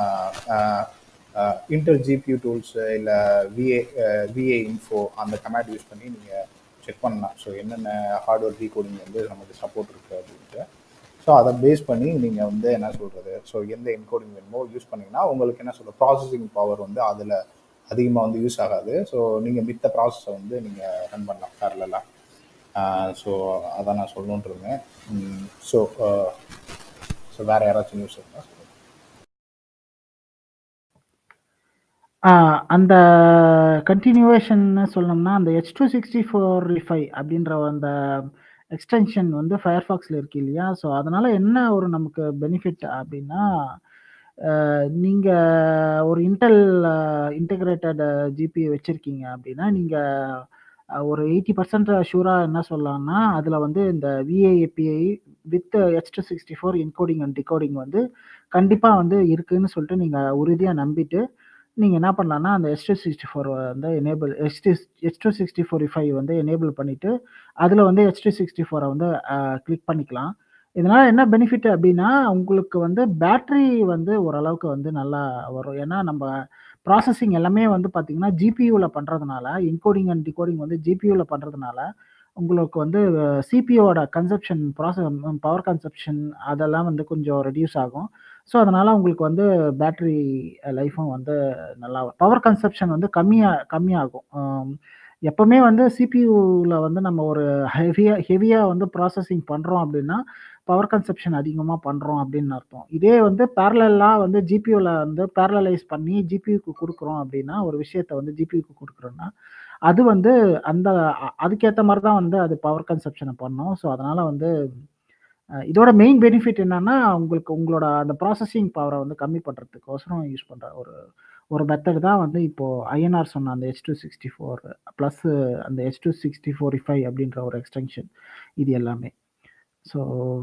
இன்டர் ஜிபியூ டூல்ஸு இல்லை விஏ விஏ இன்ஃபோ அந்த கமாண்ட் யூஸ் பண்ணி நீங்கள் செக் பண்ணலாம் ஸோ என்னென்ன ஹார்ட்வேர் டீகோடிங் வந்து நமக்கு சப்போர்ட் இருக்குது அப்படின்ட்டு ஸோ அதை பேஸ் பண்ணி நீங்கள் வந்து என்ன சொல்கிறது ஸோ எந்த என்கோடிங் வேணுமோ யூஸ் பண்ணிங்கன்னா உங்களுக்கு என்ன சொல்கிறது ப்ராசஸிங் பவர் வந்து அதில் அதிகமாக வந்து யூஸ் ஆகாது ஸோ நீங்கள் மித்த ப்ராசஸை வந்து நீங்கள் ரன் பண்ணலாம் பேரலாக ஸோ அதான் நான் சொல்லணுன்ட்டு இருந்தேன் ஸோ ஸோ வேறு யாராச்சும் நியூஸ் இருக்கா சொல்லுங்க. ஆஹ் அந்த கண்டினியூவேஷன் சொல்லணும்னா அந்த H two sixty four five அப்படின்ற அந்த எக்ஸ்டென்ஷன் வந்து ஃபயர்ஃபாக்ஸில் இருக்கு இல்லையா ஸோ அதனால என்ன ஒரு நமக்கு பெனிஃபிட் அப்படின்னா ஆஹ் நீங்க ஒரு இன்டெல் இன்டகிரேட்டட் ஜிபி வச்சிருக்கீங்க அப்படின்னா நீங்க அஹ், ஒரு எயிட்டி பர்சன்ட் ஷூராக என்ன சொல்லலாம்னா அதில் வந்து இந்த VAAPI with H two sixty four encoding and decoding வந்து கண்டிப்பாக வந்து இருக்குன்னு சொல்லிட்டு நீங்கள் உறுதியாக நம்பிட்டு நீங்கள் என்ன பண்ணலாம்னா அந்த எஸ் டூ சிக்ஸ்டி ஃபோர் வந்து enable S two S two sixty four five வந்து எனேபிள் பண்ணிவிட்டு அதில் வந்து எச் டூ சிக்ஸ்டி ஃபோரை வந்து கிளிக் பண்ணிக்கலாம் இதனால் என்ன பெனிஃபிட் அப்படின்னா உங்களுக்கு வந்து பேட்டரி வந்து ஓரளவுக்கு வந்து நல்லா வரும் ஏன்னா நம்ம ப்ராசஸிங் எல்லாமே வந்து பார்த்தீங்கன்னா ஜிபியூவில் பண்ணுறதுனால என்கோடிங் அண்ட் டிகோடிங் வந்து ஜிபியூவில் பண்ணுறதுனால உங்களுக்கு வந்து சிபியோட கன்சப்ஷன் ப்ராசஸ் பவர் கன்சப்ஷன் அதெல்லாம் வந்து கொஞ்சம் ரெடியூஸ் ஆகும் ஸோ அதனால் உங்களுக்கு வந்து பேட்டரி லைஃப்பும் வந்து நல்லா பவர் கன்சப்ஷன் வந்து கம்மியாக கம்மியாகும் ஆம், எப்பவுமே வந்து சிபியூவில் வந்து நம்ம ஒரு ஹெவியாக ஹெவியாக வந்து ப்ராசஸிங் பண்ணுறோம் அப்படின்னா பவர் கன்சப்ஷன் அதிகமாக பண்ணுறோம் அப்படின்னு அர்த்தம் இதே வந்து பேரலாக வந்து ஜிபியூவில் வந்து பேரலைஸ் பண்ணி ஜிபியூக்கு கொடுக்குறோம் அப்படின்னா ஒரு விஷயத்த வந்து ஜிபியூக்கு கொடுக்குறோன்னா அது வந்து அந்த அ- அதுக்கேற்ற மாதிரி தான் வந்து அது பவர் கன்சப்ஷனை பண்ணும் ஸோ அதனால் வந்து அஹ், இதோட மெயின் பெனிஃபிட் என்னன்னா உங்களுக்கு உங்களோட அந்த ப்ராசஸிங் பவரை வந்து கம்மி பண்ணுறதுக்கோசரம் யூஸ் பண்ணுற ஒரு ஒரு மெத்தட் தான் வந்து இப்போ ஐஎன்ஆர் சொன்ன அந்த H two sixty four plus அந்த H two sixty four five அப்படின்ற ஒரு எக்ஸ்டென்ஷன் இது எல்லாமே ஸோ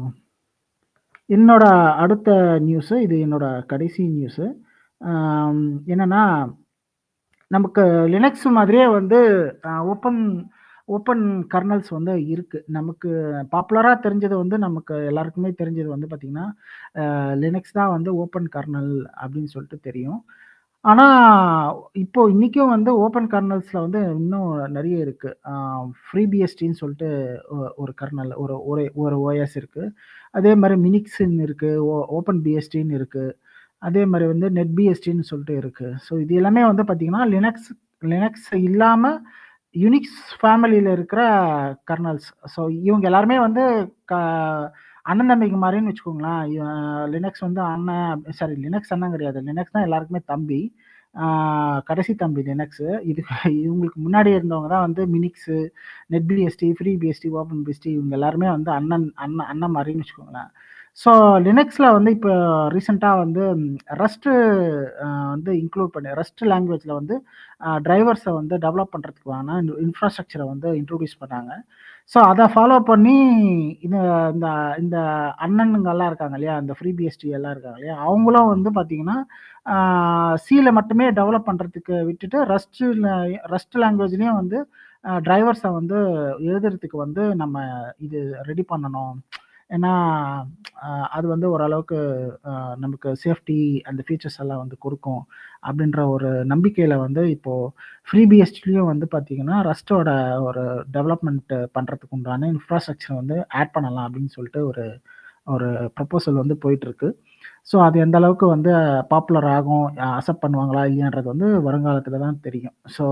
என்னோட அடுத்த நியூஸு இது என்னோட கடைசி நியூஸு என்னன்னா நமக்கு லினக்ஸ் மாதிரியே வந்து ஓப்பன் ஓப்பன் கர்னல்ஸ் வந்து இருக்கு நமக்கு பாப்புலராக தெரிஞ்சது வந்து நமக்கு எல்லாருக்குமே தெரிஞ்சது வந்து பார்த்திங்கன்னா லினக்ஸ் தான் வந்து ஓப்பன் கர்னல் அப்படின்னு சொல்லிட்டு தெரியும் ஆனால் இப்போ இன்றைக்கும் வந்து ஓப்பன் கர்னல்ஸில் வந்து இன்னும் நிறைய இருக்குது ஃப்ரீபிஎஸ்டின்னு சொல்லிட்டு ஒ- ஒரு கர்னல் ஒரு ஒரு ஒரு ஓஎஸ் இருக்குது அதே மாதிரி மினிக்ஸ்ன்னு இருக்குது ஓ ஓப்பன் பிஎஸ்டின்னு இருக்குது அதே மாதிரி வந்து நெட் பிஎஸ்டின்னு சொல்லிட்டு இருக்குது ஸோ இது எல்லாமே வந்து பார்த்திங்கன்னா லினக்ஸ் லினக்ஸ் இல்லாமல் யுனிக்ஸ் ஃபேமிலியில் இருக்கிற கர்னல்ஸ் ஸோ இவங்க எல்லாருமே வந்து க அண்ணன் தம்பிக்கு மாதிரின்னு வச்சுக்கோங்களேன் லினக்ஸ் வந்து அண்ணன் சாரி லினக்ஸ் அண்ணன் கிடையாது லினக்ஸ் தான் எல்லாருக்குமே தம்பி ஆஹ் கடைசி தம்பி லினக்ஸு இது இவங்களுக்கு முன்னாடி இருந்தவங்க தான் வந்து Minix NetBSD FreeBSD OpenBSD இவங்க எல்லாருமே வந்து அண்ணன் அண்ணன் அண்ணன் மாதிரின்னு வச்சுக்கோங்களேன் ஸோ லினக்ஸில் வந்து இப்போ ரீசெண்டாக வந்து ரஸ்ட்டு வந்து இன்க்ளூட் பண்ணி ரஸ்ட் லாங்குவேஜில் வந்து டிரைவர்ஸை வந்து டெவலப் பண்ணுறதுக்கு வேணா இன்ஃப்ராஸ்ட்ரக்சரை வந்து இன்ட்ரடியூஸ் பண்ணாங்க ஸோ அதை ஃபாலோ பண்ணி இந்த இந்த இந்த அண்ணனுங்கெல்லாம் இருக்காங்க இல்லையா இந்த ஃப்ரீ பிஎஸ்டி எல்லாம் இருக்காங்க இல்லையா அவங்களும் வந்து பார்த்தீங்கன்னா சியில் மட்டுமே டெவலப் பண்ணுறதுக்கு விட்டுட்டு ரஸ்ட்டில் ரஸ்ட் லாங்குவேஜ்லேயும் வந்து டிரைவர்ஸை வந்து எழுதுறதுக்கு வந்து நம்ம இது ரெடி பண்ணணும் ஏன்னா ஆஹ் அது வந்து ஓரளவுக்கு ஆஹ் நமக்கு சேஃப்டி அந்த ஃபீச்சர்ஸ் எல்லாம் வந்து கொடுக்கும் அப்படின்ற ஒரு நம்பிக்கையில் வந்து இப்போது ஃப்ரீ பிஎஸ்டிலையும் வந்து பார்த்தீங்கன்னா ரஸ்ட்டோட ஒரு டெவலப்மெண்ட் பண்ணுறதுக்கு உண்டான இன்ஃப்ராஸ்ட்ரக்சர் வந்து ஆட் பண்ணலாம் அப்படின்னு சொல்லிட்டு ஒரு ஒரு ப்ரப்போசல் வந்து போயிட்டுருக்கு ஸோ அது எந்த அளவுக்கு வந்து பாப்புலர் ஆகும் அக்செப்ட் பண்ணுவாங்களா இல்லையான்றது வந்து வருங்காலத்தில் தான் தெரியும் ஸோ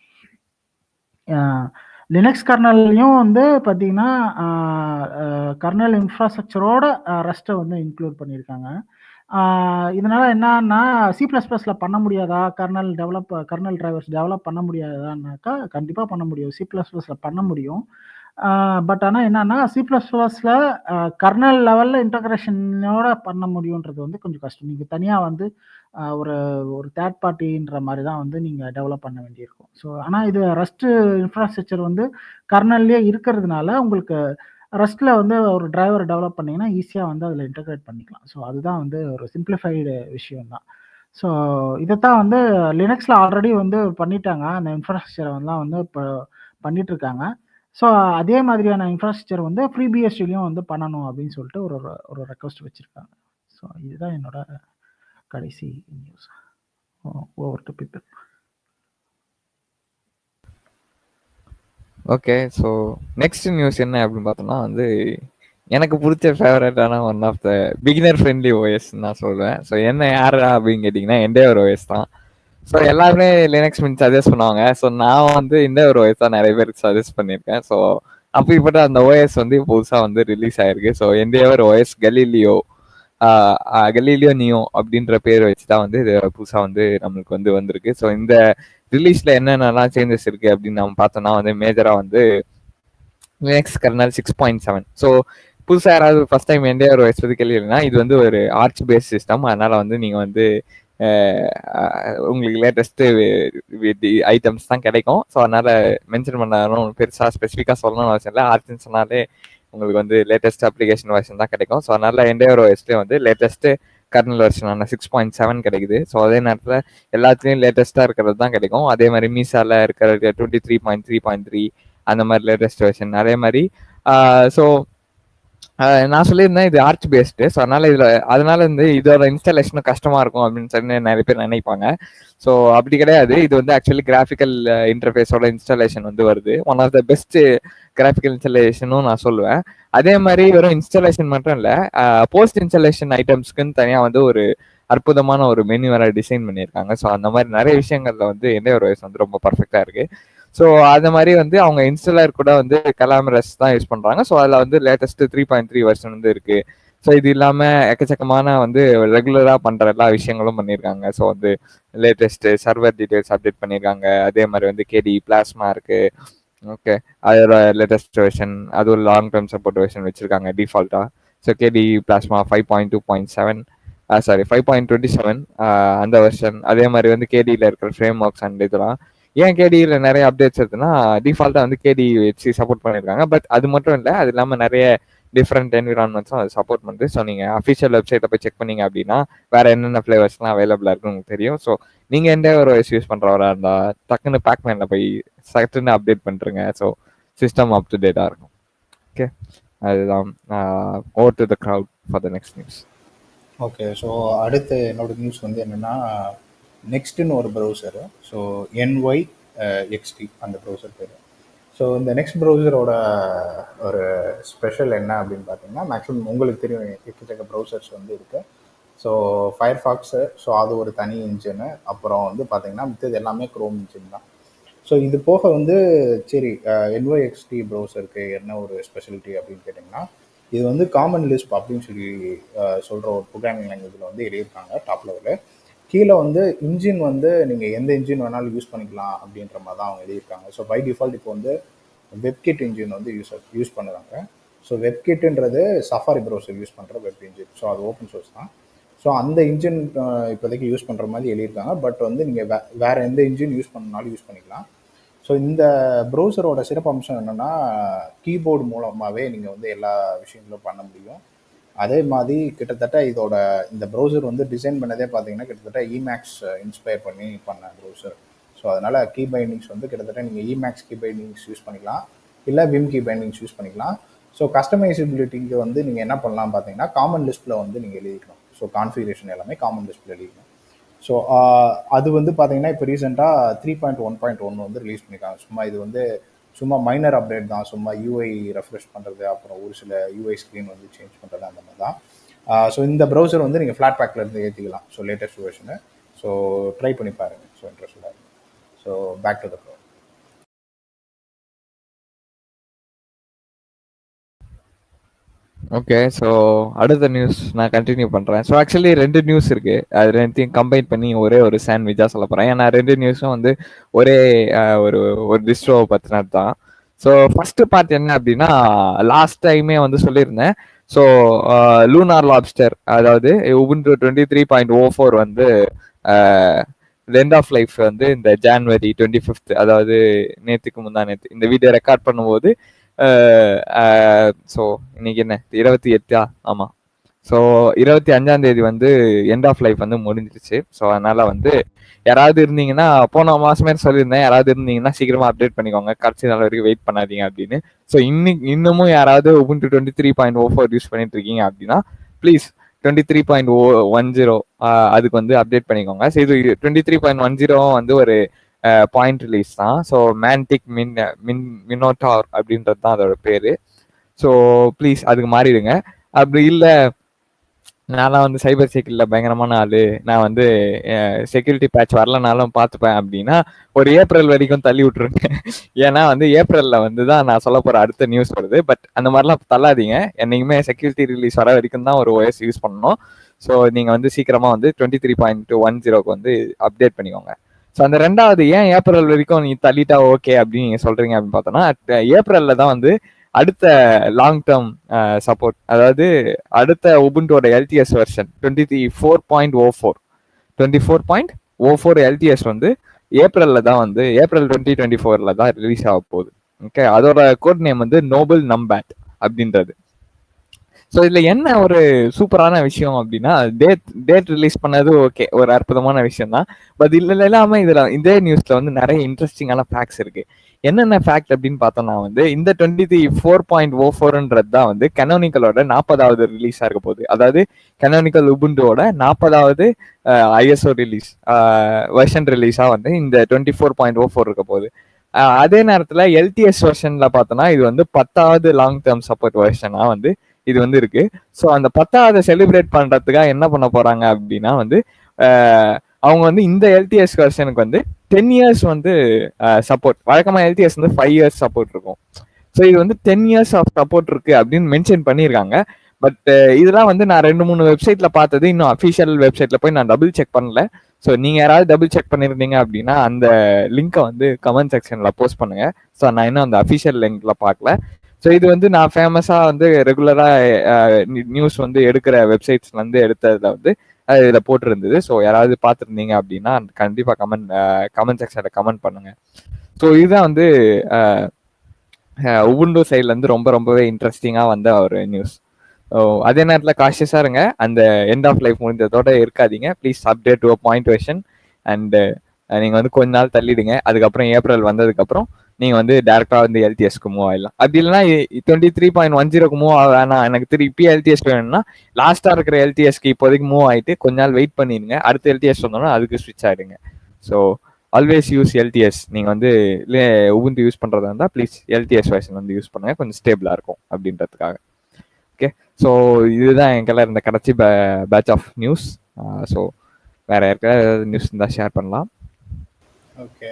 லினக்ஸ் கர்னல்லையும் வந்து பார்த்தீங்கன்னா கர்னல் இன்ஃப்ராஸ்ட்ரக்சரோட ரெஸ்ட்டை வந்து இன்க்ளூட் பண்ணியிருக்காங்க ஆஹ் இதனால என்னன்னா சி ப்ளஸ் ப்ளஸில் பண்ண முடியாதா kernel develop kernel drivers develop பண்ண முடியாதான்னாக்கா கண்டிப்பாக பண்ண முடியும் சி ப்ளஸ் ப்ளஸில் பண்ண முடியும் பட் ஆனால் என்னன்னா சி ப்ளஸ் ப்ளஸில் கர்னல் லெவலில் இன்டகிரேஷனோட பண்ண முடியுன்றது வந்து கொஞ்சம் கஷ்டம் நீங்கள் தனியாக வந்து ஆஹ் ஒரு ஒரு தேர்ட் பார்ட்டின்ற மாதிரி தான் வந்து நீங்கள் டெவலப் பண்ண வேண்டியிருக்கும் ஸோ ஆனால் இது ரஸ்ட் இன்ஃப்ராஸ்ட்ரக்சர் வந்து கர்னல்லே இருக்கிறதுனால உங்களுக்கு ரஸ்ட்டில் வந்து ஒரு டிரைவர் டெவலப் பண்ணிங்கன்னா ஈஸியாக வந்து அதில் இன்டகிரேட் பண்ணிக்கலாம் ஸோ அதுதான் வந்து ஒரு சிம்பிளிஃபைடு விஷயம் தான் ஸோ இதைத்தான் வந்து லினக்ஸில் ஆல்ரெடி வந்து பண்ணிட்டாங்க அந்த இன்ஃப்ராஸ்ட்ரக்சரை வந்து வந்து இப்போ பண்ணிட்டு இருக்காங்க ஸோ அதே மாதிரியான இன்ஃப்ராஸ்ட்ரக்சர் வந்து ஃப்ரீ பிஎஸ்டிலையும் வந்து பண்ணணும் அப்படின்னு சொல்லிட்டு ஒரு ஒரு ரெக்வஸ்ட் வச்சுருக்காங்க ஸோ இதுதான் என்னோட கடைசி news over to people okay so next news என்ன அப்படின்னு பார்த்தோம்னா வந்து எனக்கு பிடிச்ச ஃபேவரட்டான one of the beginner friendly OS நான் சொல்லுவேன் ஸோ என்ன யார் அப்படின்னு கேட்டிங்கன்னா என்டேவர் ஓஎஸ் தான் ஸோ எல்லாருமே லினக்ஸ் மின் சஜஸ்ட் பண்ணுவாங்க ஸோ நான் வந்து என்டேவர் ஓஎஸ் தான் நிறைய பேருக்கு சஜஸ்ட் பண்ணியிருக்கேன் ஸோ அப்படிப்பட்ட அந்த ஓஎஸ் வந்து புதுசாக வந்து ரிலீஸ் ஆயிருக்கு so Endeavour OS Galileo Galileo Neo அப்படின்ற பேர் வச்சு தான் வந்து இது புதுசாக வந்து நம்மளுக்கு வந்து வந்திருக்கு ஸோ இந்த ரிலீஸ்ல என்னென்னலாம் சேஞ்சஸ் இருக்கு அப்படின்னு நம்ம பார்த்தோம்னா வந்து மேஜரா வந்து Linux kernel six point seven so புதுசாக யாராவது ஃபர்ஸ்ட் டைம் எந்த ஒரு வயசு கேள்வினா இது வந்து ஒரு ஆர்ச் பேஸ் சிஸ்டம் அதனால வந்து நீங்க வந்து உங்களுக்கு லேட்டஸ்ட்டு ஐட்டம்ஸ் தான் கிடைக்கும் ஸோ அதனால மென்ஷன் பண்ணாலும் பெருசாக ஸ்பெசிஃபிக்காக சொல்லணும்னு அவசியம் இல்லை ஆர்ச்னு சொன்னாலே உங்களுக்கு வந்து லேட்டஸ்ட் அப்ளிகேஷன் வெர்ஷன் தான் கிடைக்கும் ஸோ அதனால என்டையர் ஓஎஸ்லேயே வந்து லேட்டஸ்ட்டு கர்னல் வெர்ஷனான சிக்ஸ் பாயிண்ட் செவன் கிடைக்குது ஸோ அதே நேரத்தில் எல்லாத்துலேயும் லேட்டஸ்ட்டாக இருக்கிறது தான் கிடைக்கும் அதே மாதிரி மீசால இருக்கிற twenty three point three point three அந்த மாதிரி லேட்டஸ்ட் வெர்ஷன் அதே மாதிரி ஸோ நான் சொல்லியிருந்தேன் இது ஆர்ச் பேஸ்டு ஸோ அதனால இதில் அதனால வந்து இதோட இன்ஸ்டாலேஷனும் கஷ்டமா இருக்கும் அப்படின்னு சொல்லி நிறைய பேர் நினைப்பாங்க ஸோ அப்படி கிடையாது இது வந்து ஆக்சுவலி கிராஃபிக்கல் இன்டர்ஃபேஸோட இன்ஸ்டாலேஷன் வந்து வருது one of the best graphical இன்ஸ்டாலேஷனும் நான் சொல்லுவேன் அதே மாதிரி வெறும் இன்ஸ்டாலேஷன் மட்டும் இல்லை போஸ்ட் இன்ஸ்டாலேஷன் ஐட்டம்ஸ்க்குன்னு தனியாக வந்து ஒரு அற்புதமான ஒரு மெனு வேற டிசைன் பண்ணியிருக்காங்க ஸோ அந்த மாதிரி நிறைய விஷயங்கள்ல வந்து எந்த ஒரு வயசு வந்து ரொம்ப பர்ஃபெக்டா இருக்கு ஸோ அந்த மாதிரி வந்து அவங்க இன்ஸ்டாலர் கூட வந்து கலாமரஸ் தான் யூஸ் பண்றாங்க ஸோ அதில் வந்து லேட்டஸ்ட் த்ரீ பாயிண்ட் த்ரீ வருஷன் வந்து இருக்கு ஸோ இது இல்லாமல் எக்கச்சக்கமான வந்து ரெகுலராக பண்ணுற எல்லா விஷயங்களும் பண்ணியிருக்காங்க ஸோ வந்து லேட்டஸ்ட் சர்வர் டீடைல்ஸ் அப்டேட் பண்ணியிருக்காங்க அதே மாதிரி வந்து கேடி பிளாஸ்மா இருக்கு ஓகே அதோட லேட்டஸ்ட் வெர்ஷன் அது ஒரு லாங் டேர்ம் சப்போர்ட் வெர்ஷன் வச்சிருக்காங்க டிஃபால்ட்டா so KDE Plasma five point two point seven sorry five point twenty seven அந்த வெர்ஷன் அதே மாதிரி வந்து கேடியில் இருக்கிற ஃப்ரேம் ஒர்க்ஸ் அண்ட் இதெல்லாம் ஏன் கேடியில் நிறைய அப்டேட்ஸ் இருக்குன்னா டிஃபால்ட்டாக வந்து கேடி வச்சு சப்போர்ட் பண்ணியிருக்காங்க பட் அது மட்டும் இல்லை அது இல்லாமல் நிறைய டிஃப்ரெண்ட் என்விரான்மெண்ட்ஸும் அது சப்போர்ட் பண்ணுது ஸோ நீங்கள் அஃபிஷியல் வெப்சைட்டில் போய் செக் பண்ணீங்க அப்படின்னா வேற என்னென்ன ஃப்ளேவர்ஸ்லாம் அவைலபிளாக இருக்குன்னு உங்களுக்கு தெரியும் ஸோ நீங்கள் எந்த ஒரு வயசு யூஸ் பண்ணுறவரா இருந்தால் டக்குன்னு பேக்மேனில் போய் சட்டுன்னு அப்டேட் பண்ணுறங்க ஸோ சிஸ்டம் அப் டு டேட்டாக இருக்கும் ஓகே அதுதான் over to the crowd for the next news okay so அடுத்து என்னோட நியூஸ் வந்து என்னென்னா நெக்ஸ்ட்டுன்னு ஒரு ப்ரௌசரு ஸோ என்ஒய் எக்ஸ்டி அந்த ப்ரௌசர் பேர் ஸோ இந்த நெக்ஸ்ட் ப்ரௌசரோட ஒரு ஸ்பெஷல் என்ன அப்படின்னு பார்த்தீங்கன்னா மேக்ஸிமம் உங்களுக்கு தெரியும் எக்கச்சக்க ப்ரௌசர்ஸ் வந்து இருக்குது ஸோ ஃபயர் ஃபாக்ஸு ஸோ அது ஒரு தனி இன்ஜினு அப்புறம் வந்து பார்த்தீங்கன்னா மித்தது எல்லாமே க்ரோம் இன்ஜின் தான் ஸோ இது போக வந்து சரி என்ஒய்எக்ஸ்டி ப்ரௌசருக்கு என்ன ஒரு ஸ்பெஷாலிட்டி அப்படின்னு கேட்டிங்கன்னா இது வந்து காமன் லிஸ்ப் அப்படின்னு சொல்லி சொல்கிற ஒரு ப்ரோக்ராமிங் லாங்குவேஜில் வந்து எழுதியிருக்காங்க டாப் லெவலில் கீழே வந்து இன்ஜின் வந்து நீங்கள் எந்த இன்ஜின் வேணாலும் யூஸ் பண்ணிக்கலாம் அப்படின்ற மாதிரி தான் அவங்க எழுதியிருக்காங்க ஸோ பை டிஃபால்ட் இப்போ வந்து வெப்கிட் இன்ஜின் வந்து யூஸ் யூஸ் பண்ணுறாங்க ஸோ வெப்கிட்டுன்றது சஃபாரி ப்ரௌசர் யூஸ் பண்ணுற வெப் இன்ஜின் ஸோ அது ஓப்பன் சோர்ஸ் தான் ஸோ அந்த இன்ஜின் இப்போதைக்கு யூஸ் பண்ணுற மாதிரி எழுதியிருக்காங்க பட் வந்து நீங்கள் வே வேறு எந்த இன்ஜின் யூஸ் பண்ணாலும் யூஸ் பண்ணிக்கலாம் ஸோ இந்த ப்ரௌசரோட சிறப்பு அம்சம் என்னென்னா கீபோர்டு மூலமாகவே நீங்கள் வந்து எல்லா விஷயங்களும் பண்ண முடியும் அதே மாதிரி கிட்டத்தட்ட இதோட இந்த ப்ரௌசர் வந்து டிசைன் பண்ணதே பார்த்தீங்கன்னா கிட்டத்தட்ட இமேக்ஸ் இன்ஸ்பயர் பண்ணி பண்ண ப்ரௌசர் ஸோ அதனால் கீ பைண்டிங்ஸ் வந்து கிட்டத்தட்ட நீங்கள் இமேக்ஸ் கீ பைண்டிங்ஸ் யூஸ் பண்ணிக்கலாம் இல்லை விம் கீ பைண்டிங்ஸ் யூஸ் பண்ணிக்கலாம் ஸோ கஸ்டமைசபிலிட்டிக்கு வந்து நீங்கள் என்ன பண்ணலாம் பார்த்தீங்கன்னா காமன் லிஸ்ட்டில் வந்து நீங்கள் எழுதிக்கணும் ஸோ கான்ஃபிகரேஷன் எல்லாமே காமன் லிஸ்ட்டில் எழுதிக்கணும் ஸோ அது வந்து பார்த்தீங்கன்னா இப்போ ரீசெண்டாக three point one point one வந்து ரிலீஸ் பண்ணியிருக்காங்க சும்மா இது வந்து சும்மா மைனர் அப்டேட் தான் சும்மா யூஐ ரெஃப்ரெஷ் பண்ணுறது அப்புறம் ஒரு சில யூஐ ஸ்க்ரீன் வந்து சேஞ்ச் பண்ணுறது அந்த மாதிரி தான் ஸோ இந்த ப்ரௌசர் வந்து நீங்கள் ஃப்ளாட் பேக்கில் இருந்து ஏற்றிக்கலாம் so latest version so try பண்ணி பாருங்கள் ஸோ இன்ட்ரெஸ்டாக இருக்கும் so back to the pro okay so அடுத்த நியூஸ் நான் கண்டினியூ பண்ணுறேன் ஸோ ஆக்சுவலி ரெண்டு நியூஸ் இருக்கு அது ரெண்டுத்தையும் கம்பைன் பண்ணி ஒரே ஒரு சாண்ட்விச்சாக சொல்ல போகிறேன் ஏன்னா ரெண்டு நியூஸும் வந்து ஒரே அஹ், ஒரு ஒரு டிஸ்ட்ரோவை பற்றினது தான் ஸோ ஃபர்ஸ்ட் பார்ட் என்ன அப்படின்னா லாஸ்ட் டைமே வந்து சொல்லியிருந்தேன் ஸோ லூனார் லாப்ஸ்டர் அதாவது Ubuntu twenty three point O four வந்து எண்ட் ஆஃப் லைஃப் வந்து இந்த ஜான்வரி டுவெண்ட்டி ஃபிஃப்த் அதாவது நேற்றுக்கு முந்தா நேற்று இந்த வீடியோ ரெக்கார்ட் பண்ணும்போது ஸோ இன்னைக்கு என்ன இருபத்தி எட்டா ஆமாம் ஸோ இருபத்தி அஞ்சாம் தேதி வந்து எண்ட் ஆஃப் லைஃப் வந்து முடிஞ்சிருச்சு ஸோ அதனால வந்து யாராவது இருந்தீங்கன்னா போன மாசமே சொல்லியிருந்தேன் யாராவது இருந்தீங்கன்னா சீக்கிரமா அப்டேட் பண்ணிக்கோங்க கடைசி நாள் வரைக்கும் வெயிட் பண்ணாதீங்க அப்படின்னு ஸோ இன்னைக்கு இன்னமும் யாராவது Ubuntu twenty three point O four use பண்ணிட்டு இருக்கீங்க அப்படின்னா please twenty three point O one zero அதுக்கு வந்து அப்டேட் பண்ணிக்கோங்க ஸோ இது twenty three point one zero வந்து ஒரு பாயிண்ட் ரிலீஸ் தான் ஸோ மேன்டிக் மின் மின் மினோட்டார் அப்படின்றது தான் அதோட பேரு ஸோ ப்ளீஸ் அதுக்கு மாறிடுங்க அப்படி இல்லை நான்லாம் வந்து சைபர் செக்யூரிட்டியில் பயங்கரமான ஆளு நான் வந்து செக்யூரிட்டி பேட்ச் வரலனாலும் பார்த்துப்பேன் அப்படின்னா ஒரு ஏப்ரல் வரைக்கும் தள்ளி விட்டுருங்க ஏன்னா வந்து ஏப்ரல்ல வந்து தான் நான் சொல்ல போற அடுத்த நியூஸ் வருது பட் அந்த மாதிரிலாம் தள்ளாதீங்க என்னைக்குமே செக்யூரிட்டி ரிலீஸ் வர வரைக்கும் தான் ஒரு ஓஎஸ் யூஸ் பண்ணணும் ஸோ நீங்க வந்து சீக்கிரமா வந்து டுவெண்ட்டி த்ரீ பாயிண்ட் ஒன் ஜீரோக்கு வந்து அப்டேட் பண்ணிக்கோங்க ஸோ அந்த ரெண்டாவது ஏன் ஏப்ரல் வரைக்கும் நீ தள்ளிட்டா ஓகே அப்படின்னு நீங்க சொல்றீங்க அப்படின்னு பார்த்தோம்னா ஏப்ரல்ல தான் வந்து அடுத்த லாங் டேர்ம் சப்போர்ட் அதாவது அடுத்த உபுண்டோட LTS version twenty three four point O four twenty four point O four LTS வந்து ஏப்ரல்ல தான் வந்து ஏப்ரல் டுவெண்ட்டி டுவெண்ட்டி ஃபோர்ல தான் ரிலீஸ் ஆக போகுது ஓகே அதோட கோட் நேம் வந்து நோபல் நம்பேட் அப்படின்றது ஸோ இதுல என்ன ஒரு சூப்பரான விஷயம் அப்படின்னா டேட் டேட் ரிலீஸ் பண்ணது ஓகே ஒரு அற்புதமான விஷயம் தான் பட் இல்ல இல்லாம இதுல இதே நியூஸ்ல வந்து நிறைய இன்ட்ரெஸ்டிங்கான ஃபேக்ட்ஸ் இருக்கு என்னென்ன ஃபேக்ட் அப்படின்னு பார்த்தோம்னா வந்து இந்த twenty three four point O ஃபோர்ன்றது தான் வந்து கனோனிக்கலோட நாற்பதாவது ரிலீஸா இருக்க போகுது அதாவது கனோனிக்கல் உபுண்டோட நாற்பதாவது ஐஎஸ்ஓ ரிலீஸ் வெர்ஷன் ரிலீஸா வந்து இந்த twenty four point O four இருக்க போகுது அதே நேரத்துல எல்டிஎஸ் வெர்ஷன்ல பார்த்தோம்னா இது வந்து பத்தாவது லாங் டேர்ம் சப்போர்ட் வெர்ஷனா வந்து இது வந்து இருக்கு ஸோ அந்த பத்தாவது செலிப்ரேட் பண்றதுக்காக என்ன பண்ண போறாங்க அப்படின்னா வந்து அவங்க வந்து இந்த எல்டிஎஸ் வெர்ஷனுக்கு வந்து டென் இயர்ஸ் வந்து சப்போர்ட் வழக்கமாக எல்டிஎஸ் வந்து ஃபைவ் இயர்ஸ் சப்போர்ட் இருக்கும் ஸோ இது வந்து டென் இயர்ஸ் ஆஃப் சப்போர்ட் இருக்கு அப்படின்னு மென்ஷன் பண்ணியிருக்காங்க பட் இதெல்லாம் வந்து நான் ரெண்டு மூணு வெப்சைட்ல பார்த்தது இன்னும் அஃபிஷியல் வெப்சைட்ல போய் நான் டபுள் செக் பண்ணல ஸோ நீங்க யாராவது டபுள் செக் பண்ணிருந்தீங்க அப்படின்னா அந்த லிங்கை வந்து கமெண்ட் செக்ஷன்ல போஸ்ட் பண்ணுங்க ஸோ நான் இன்னும் அந்த அஃபிஷியல் லிங்க்ல பார்க்கல ஸோ இது வந்து நான் ஃபேமஸாக வந்து ரெகுலராக நியூஸ் வந்து எடுக்கிற வெப்சைட்ஸ்ல இருந்து எடுத்ததுல வந்து இதில் போட்டிருந்தது ஸோ யாராவது பார்த்துருந்தீங்க அப்படின்னா கண்டிப்பாக கமெண்ட் கமெண்ட் செக்ஷனில் கமெண்ட் பண்ணுங்க ஸோ இதுதான் வந்து உபுண்டு சைட்லேருந்து ரொம்ப ரொம்பவே இன்ட்ரெஸ்டிங்காக வந்த ஒரு நியூஸ் அதே நேரத்தில் காஷியஸாக இருங்க அந்த எண்ட் ஆஃப் லைஃப் முடிஞ்சதோட இருக்காதீங்க please update to point version and நீங்கள் வந்து கொஞ்ச நாள் தள்ளிடுங்க அதுக்கப்புறம் ஏப்ரல் வந்ததுக்கப்புறம் நீங்கள் வந்து டேரெக்டாக வந்து எல்டிஎஸ்க்கு மூவ் ஆயிடலாம் அப்படி இல்லைனா டுவெண்ட்டி த்ரீ பாயிண்ட் ஒன் ஜீரோக்கு மூவ் ஆக வேணாம் எனக்கு திருப்பி எல்டிஎஸ் வேணும்னா லாஸ்ட்டாக இருக்கிற எல்டிஎஸ்க்கு இப்போதைக்கு மூவ் ஆகிட்டு கொஞ்ச நாள் வெயிட் பண்ணிடுங்க அடுத்த எல்டிஎஸ் வந்தோம்னா அதுக்கு ஸ்விட்ச் ஆகிடுங்க ஸோ ஆல்வேஸ் யூஸ் எல்டிஎஸ் நீங்கள் வந்து இல்லை உபுந்து யூஸ் பண்ணுறதா இருந்தால் ப்ளீஸ் எல்டிஎஸ் வெர்ஷன் வந்து யூஸ் பண்ணுங்கள் கொஞ்சம் ஸ்டேபிளாக இருக்கும் அப்படின்றதுக்காக ஓகே ஸோ இதுதான் எங்கெல்லாம் இருந்த கடைசி பேட்ச் ஆஃப் நியூஸ் ஸோ வேற யாருக்காவது நியூஸ் இருந்தால் ஷேர் பண்ணலாம் okay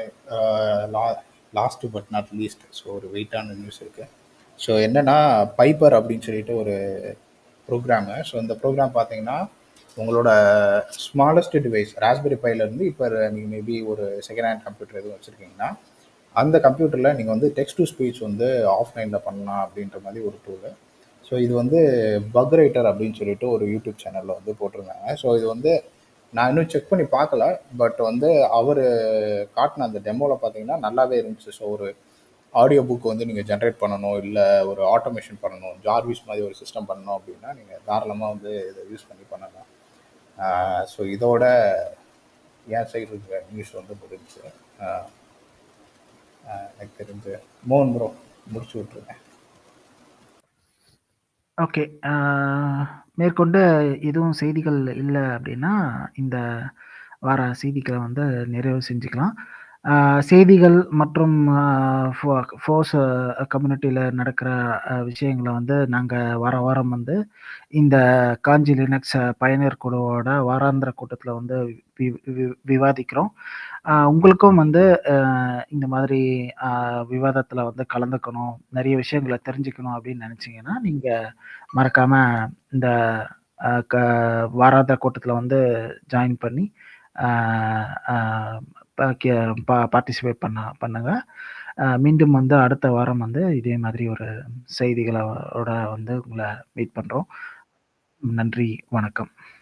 last but not least so ஒரு வெயிட்டான நியூஸ் இருக்குது ஸோ என்னென்னா பைப்பர் அப்படின்னு சொல்லிட்டு ஒரு ப்ரோக்ராமு ஸோ இந்த ப்ரோக்ராம் பார்த்தீங்கன்னா உங்களோட ஸ்மாலஸ்ட் டிவைஸ் ராஸ்பெரி பைலேருந்து இப்போ நீங்கள் மேபி ஒரு செகண்ட் ஹேண்ட் கம்ப்யூட்டர் எதுவும் வச்சுருக்கீங்கன்னா அந்த கம்ப்யூட்டரில் நீங்கள் வந்து டெக்ஸ்ட் டு ஸ்பீச் வந்து ஆஃப்லைனில் பண்ணலாம் அப்படின்ற மாதிரி ஒரு டூலு ஸோ இது வந்து பக் ரைட்டர் அப்படின்னு சொல்லிட்டு ஒரு யூடியூப் சேனலில் வந்து போட்டிருந்தாங்க ஸோ இது வந்து நான் இன்னும் செக் பண்ணி பார்க்கல பட் வந்து அவர் காட்டின அந்த டெமோவில் பார்த்தீங்கன்னா நல்லாவே இருந்துச்சு ஸோ ஒரு ஆடியோ புக் வந்து நீங்கள் ஜென்ரேட் பண்ணணும் இல்லை ஒரு ஆட்டோமேஷன் பண்ணணும் ஜார்விஸ் மாதிரி ஒரு சிஸ்டம் பண்ணணும் அப்படின்னா நீங்கள் தாராளமாக வந்து இதை யூஸ் பண்ணி பண்ணலாம் ஸோ இதோட என் சைடு இருக்கிற நியூஸ் வந்து முடிஞ்சு எனக்கு தெரிஞ்சு மோகன் ப்ரோ முடிச்சு விட்ருங்க ஓகே. ஆ மேற்கொண்டு எதுவும் செய்திகள் இல்ல அப்படின்னா, இந்த வார செய்திகள வந்து நிறைவு செஞ்சுக்கலாம். ஆ செய்திகள் மற்றும் ஆ ஃபோ ஃபோர்ஸ் கம்யூனிட்டில நடக்கிற அ விஷயங்கள வந்து நாங்க வாரம் வாரம் வந்து இந்த காஞ்சி லினக்ஸ் பயனர் குழுவோட வாராந்திர கூட்டத்தில வந்து வி வி விவாதிக்கிறோம். ஆ உங்களுக்கும் வந்து அ இந்த மாதிரி அ விவாதத்தில வந்து கலந்துக்கணும், நெறைய விஷயங்கள தெரிஞ்சுக்கணும் அப்படின்னு நெனச்சீங்கன்னா, நீங்க மறக்காம இந்த அ க வாராந்திர கூட்டத்தில வந்து ஜாயின் பண்ணி ஆ ஆ ப கே ப பார்ட்டிசிபேட் பண்ண பண்ணுங்க. அ மீண்டும் வந்து அடுத்த வாரம் வந்து இதே மாதிரி ஒரு செய்திகளோட வந்து உங்கள மீட் பண்றோம். நன்றி, வணக்கம்.